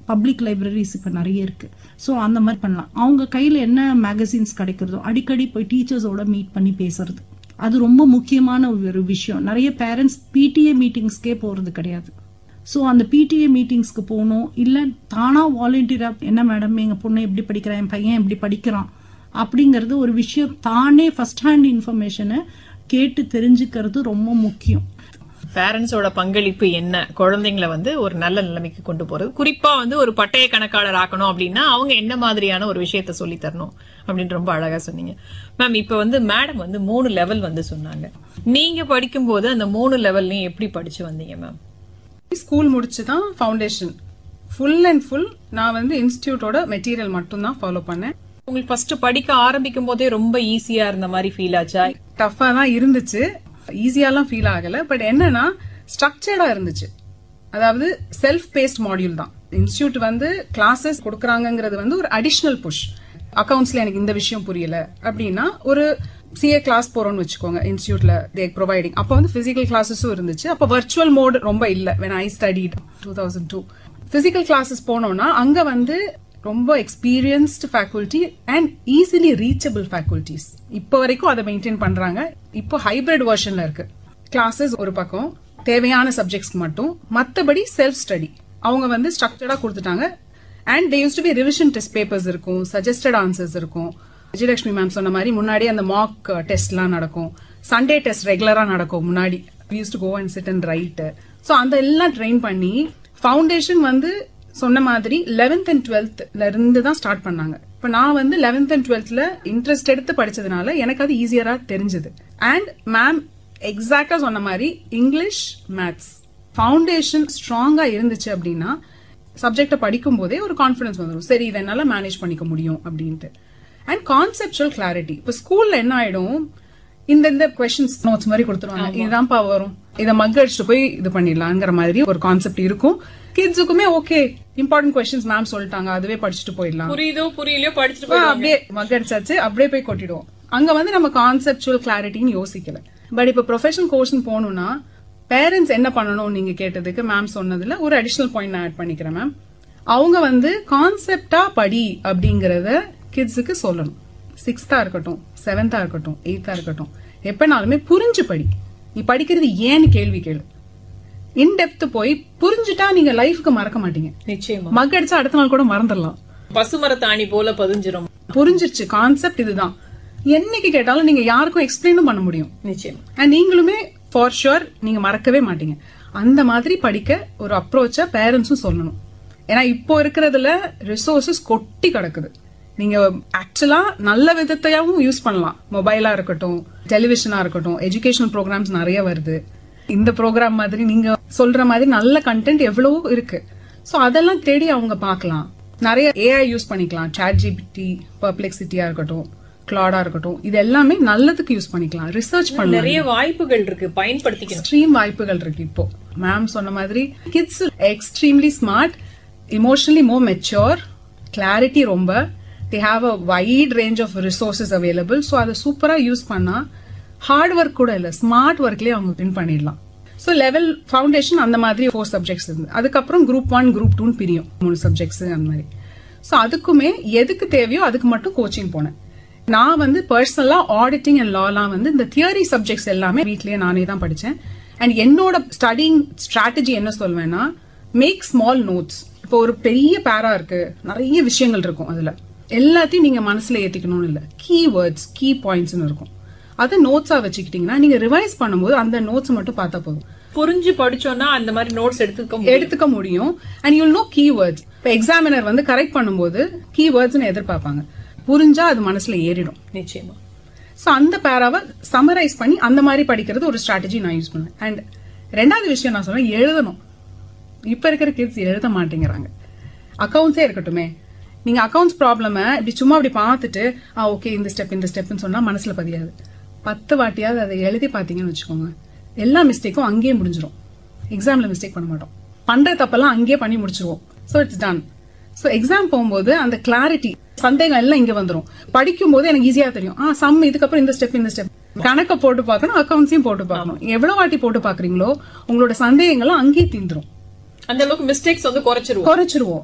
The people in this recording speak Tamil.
பப்ளிக் லைப்ரரிஸ் இப்போ நிறைய இருக்கு ஸோ அந்த மாதிரி பண்ணலாம் அவங்க கையில் என்ன மேகசின்ஸ் கிடைக்கிறதோ அடிக்கடி போய் டீச்சர்ஸோட மீட் பண்ணி பேசுறது அது ரொம்ப முக்கியமான ஒரு விஷயம் நிறைய பேரண்ட்ஸ் பிடிஏ மீட்டிங்ஸ்க்கே போறது கிடையாது ஸோ அந்த பிடிஏ மீட்டிங்ஸ்க்கு போகணும் இல்லை தானாக வாலண்டியராக என்ன மேடம் எங்கள் பொண்ணு எப்படி படிக்கிறான் என் பையன் எப்படி படிக்கிறான் அப்படிங்கிறது ஒரு விஷயம் தானே ஃபர்ஸ்ட் ஹேண்ட் இன்ஃபர்மேஷனை கேட்டு தெரிஞ்சுக்கிறது ரொம்ப முக்கியம் பேரண்ட்ஸோட பங்களிப்பு என்ன குழந்தைங்களை வந்து ஒரு நல்ல நிலைமைக்கு கொண்டு போறது குறிப்பா வந்து ஒரு பட்டய கணக்காளர் ஆக்கணும் அப்படின்னா அவங்க என்ன மாதிரியான ஒரு விஷயத்த சொல்லி தரணும் அப்படின்னு ரொம்ப அழகா சொன்னீங்க மேம் இப்ப வந்து மேடம் வந்து மூணு லெவல் வந்து சொன்னாங்க நீங்க படிக்கும்போது அந்த மூணு லெவல்லையும் எப்படி படிச்சு வந்தீங்க மேம் ஸ்கூல் முடிச்சு தான் ஃபவுண்டேஷன் ஃபுல் அண்ட் ஃபுல் நான் வந்து இன்ஸ்டியூட்டோட மெட்டீரியல் மட்டும் தான் ஃபாலோ பண்ணேன் உங்களுக்கு ஃபர்ஸ்ட் படிக்க ஆரம்பிக்கும் போதே ரொம்ப ஈஸியா இருந்த மாதிரி ஃபீல் ஆச்சா டஃபா தான் இருந்துச்சு ஈஸியாலாம் ஃபீல் ஆகல பட் என்னன்னா ஸ்ட்ரக்சர்டா இருந்துச்சு அதாவது செல்ஃப் பேஸ்ட் மாடியூல் தான் இன்ஸ்டியூட் வந்து கிளாஸஸ் கொடுக்கறாங்கங்கிறது வந்து ஒரு அடிஷ்னல் புஷ் அக்கவுண்ட்ஸ்ல எனக்கு இந்த விஷயம் புரியல அப்படின்னா ஒரு சிஏ கிளாஸ் போறோம்னு வச்சுக்கோங்க இன்ஸ்டியூட்ல தே ப்ரொவைடிங் அப்போ வந்து பிசிக்கல் கிளாஸஸும் இருந்துச்சு அப்போ வர்ச்சுவல் மோட் ரொம்ப இல்ல when I studied two thousand two physical classes போனோம்னா அங்க வந்து ரொம்ப experienced faculty and easily reachable faculties இப்போ வரைக்கும் அதை மெயின்டைன் பண்றாங்க இப்போ ஹைபிரிட் வெர்ஷன்ல இருக்கு கிளாஸஸ் ஒரு பக்கம் தேவையான சப்ஜெக்ட்ஸ்க்கு மட்டும் மத்தபடி செல்ஃப் ஸ்டடி அவங்க வந்து ஸ்ட்ரக்சர்டா கொடுத்துட்டாங்க and they use to be revision test papers இருக்கும் சஜஸ்டட் ஆன்சர்ஸ் இருக்கும் விஜயலட்சுமி மேம் சொன்ன மாதிரி முன்னாடி அந்த மாக் டெஸ்ட்லாம் நடக்கும் சண்டே டெஸ்ட் ரெகுலரா நடக்கும் முன்னாடி use to go and sit and write so அந்த எல்லாம் ட்ரெயின் பண்ணி ஃபவுண்டேஷன் வந்து சொன்ன மாதிரி லெவன்த் அண்ட் டுவெல்த்ல இருந்து தான் ஸ்டார்ட் பண்ணாங்க இப்போ நான் வந்து லெவன்த் அண்ட் டுவெல்த்ல இன்ட்ரெஸ்ட் எடுத்து படிச்சதுனால எனக்கு அது ஈஸியரா தெரிஞ்சது அண்ட் மேம் எக்ஸாக்டா சொன்ன மாதிரி இங்கிலீஷ் மேத்ஸ் ஃபவுண்டேஷன் ஸ்ட்ராங்கா இருந்துச்சு அப்படின்னா சப்ஜெக்டை படிக்கும் போதே ஒரு கான்ஃபிடன்ஸ் வந்துடும் சரி இதை என்னால மேனேஜ் பண்ணிக்க முடியும் அப்படின்ட்டு அண்ட் கான்செப்டுவல் கிளாரிட்டி இப்போ ஸ்கூல்ல என்ன ஆயிடும் இந்த இந்த கொஸ்டின்ஸ் நோட்ஸ் மாதிரி கொடுத்துருவாங்க இதுதான்ப்பா வரும் இதை மக் அடிச்சுட்டு போய் இது பண்ணிடலாங்கிற மாதிரி ஒரு கான்செப்ட் இருக்கும் கிட்ஸுக்குமே ஓகே இம்பார்ட்டன்ட் கொஸ்டின்ஸ் மேம் சொல்லிட்டாங்க அதுவே படிச்சுட்டு போயிடலாம் புரியுதோ புரியலையோ படிச்சுட்டு ஆ, அப்படியே மக் அடிச்சாச்சு அப்படியே போய் கொட்டிடுவோம் அங்க வந்து நம்ம கான்செப்டுவல் கிளாரிட்டின்னு யோசிக்கல பட் இப்ப ப்ரொஃபஷனல் கோர்ஸ்னு போகணும்னா பேரண்ட்ஸ் என்ன பண்ணணும் நீங்க கேட்டதுக்கு மேம் சொன்னதுல ஒரு அடிஷனல் பாயிண்ட் நான் ஆட் பண்ணிக்கிறேன் மேம் அவங்க வந்து கான்செப்டா படி அப்படிங்கறத கிட்ஸுக்கு சொல்லணும் சிக்ஸ்த்தா இருக்கட்டும் செவன்த்தா இருக்கட்டும் எயித்தா இருக்கட்டும் எப்பனாலுமே புரிஞ்சு படி நீ படிக்கிறது ஏன்னு கேள்வி கேளு இன்டெப்த் போய் புரிஞ்சுட்டா நீங்க லைஃப்க்கு மறக்க மாட்டீங்க நிச்சயமா மக் அடிச்சா அடுத்த நாள் கூட மறந்துடலாம் பசுமரத்தாணி போல பதிஞ்சிரும் புரிஞ்சிருச்சு கான்செப்ட் இதுதான் என்னைக்கு கேட்டாலும் நீங்க யாருக்கும் எக்ஸ்பிளைனும் பண்ண முடியும் நிச்சயமா அண்ட் நீங்களுமே ஃபார் ஷுர் நீங்க மறக்கவே மாட்டீங்க அந்த மாதிரி படிக்க ஒரு அப்ரோச்ச பேரண்ட்ஸும் சொல்லணும் ஏன்னா இப்போ இருக்கிறதுல ரிசோர்சஸ் கொட்டி கிடக்குது நீங்க ஆக்சுவலா நல்ல விதத்தையாவும் யூஸ் பண்ணலாம் மொபைலா இருக்கட்டும் டெலிவிஷனா இருக்கட்டும் எஜுகேஷனல் ப்ரோக்ராம்ஸ் நிறைய வருது இந்த ப்ரோக்ராம் மாதிரி நீங்க சொல்ற மாதிரி நல்ல கண்டென்ட் எவ்வளவோ இருக்கு சோ அதெல்லாம் தேடி அவங்க பார்க்கலாம் நிறைய ஏஐ யூஸ் பண்ணிக்கலாம் சாட் ஜிபிடி பர்ப்ளெக்சிட்டியா இருக்கட்டும் கிளாடா இருக்கட்டும் இது எல்லாமே நல்லதுக்கு யூஸ் பண்ணிக்கலாம் ரிசர்ச் பண்ணலாம் நிறைய வாய்ப்புகள் இருக்கு பயன்படுத்திக்கணும் எக்ஸ்ட்ரீம் வாய்ப்புகள் இருக்கு இப்போ மேம் சொன்ன மாதிரி kids extremely smart emotionally more mature clarity ரொம்ப they have a wide range of resources available so அதை சூப்பரா யூஸ் பண்ணா ஹார்ட் ஒர்க் கூட இல்ல ஸ்மார்ட் ஒர்க்லயே அவங்க வின் பண்ணிடலாம் ஸோ லெவல் ஃபவுண்டேஷன் அந்த மாதிரி ஃபோர் சப்ஜெக்ட்ஸ் இருந்து அதுக்கப்புறம் குரூப் ஒன் குரூப் டூன்னு பிரியும் மூணு சப்ஜெக்ட்ஸ் அந்த மாதிரி ஸோ அதுக்குமே எதுக்கு தேவையோ அதுக்கு மட்டும் கோச்சிங் போனேன் நான் வந்து பர்சனலா ஆடிட்டிங் அண்ட் லாலாம் வந்து இந்த தியரி சப்ஜெக்ட்ஸ் எல்லாமே வீட்லயே நானே தான் படிச்சேன் அண்ட் என்னோட ஸ்டடிங் ஸ்ட்ராட்டஜி என்ன சொல்வேன்னா மேக் ஸ்மால் நோட்ஸ் இப்போ ஒரு பெரிய பேரா இருக்கு நிறைய விஷயங்கள் இருக்கும் அதுல எல்லாத்தையும் நீங்க மனசுல ஏத்திக்கணும்னு இல்ல கீ வேர்ட்ஸ் கீ பாயிண்ட்ஸ்னு இருக்கும் அதை நோட்ஸா வச்சுக்கிட்டீங்கன்னா நீங்க ரிவைஸ் பண்ணும்போது அந்த நோட்ஸ் மட்டும் பார்த்தா போதும் புரிஞ்சு படிச்சோம்னா அந்த மாதிரி நோட்ஸ் எடுத்துக்க முடியும். எடுத்துக்க முடியும் அண்ட் யூல் நோ கீவேர்ட்ஸ் இப்போ எக்ஸாமினர் வந்து கரெக்ட் பண்ணும்போது கீவேர்ட்ஸ்னு எதிர்பார்ப்பாங்க புரிஞ்சா அது மனசுல ஏறிடும் நிச்சயமா ஸோ அந்த பேராவை சமரைஸ் பண்ணி அந்த மாதிரி படிக்கிறது ஒரு ஸ்ட்ராட்டஜி நான் யூஸ் பண்ணுவேன் அண்ட் ரெண்டாவது விஷயம் நான் சொல்றேன் எழுதணும் இப்ப இருக்கிற கிட்ஸ் எழுத மாட்டேங்கிறாங்க அக்கவுண்ட்ஸே இருக்கட்டுமே நீங்க அக்கவுண்ட்ஸ் ப்ராப்ளம இப்படி சும்மா அப்படி பார்த்துட்டு ஆ ஓகே இந்த ஸ்டெப் இந்த ஸ்டெப்னு சொன்னா மனசுல பதியாது பத்து வாட்டியாவது அதை எழுதி பார்த்தீங்கன்னு வச்சுக்கோங்க எல்லா மிஸ்டேக்கும் அங்கேயே முடிஞ்சிடும் எக்ஸாம்ல மிஸ்டேக் பண்ண மாட்டோம் பண்ற தப்பெல்லாம் அங்கேயே பண்ணி முடிச்சிருவோம் so it's done so exam போகும்போது அந்த கிளாரிட்டி சந்தேகம் எல்லாம் இங்க வந்துரும் படிக்கும் போது எனக்கு ஈஸியா தெரியும் ஆ சம் இதுக்கப்புறம் இந்த ஸ்டெப் இந்த ஸ்டெப் கணக்க போட்டு பார்க்கணும் அக்கவுண்ட்ஸையும் போட்டு பார்க்கணும் எவ்வளவு வாட்டி போட்டு பாக்குறீங்களோ உங்களோட சந்தேகங்கள்லாம் அங்கேயே தீந்துரும் அந்த அளவுக்கு மிஸ்டேக்ஸ் வந்து குறைச்சிருவோம் குறைச்சிருவோம்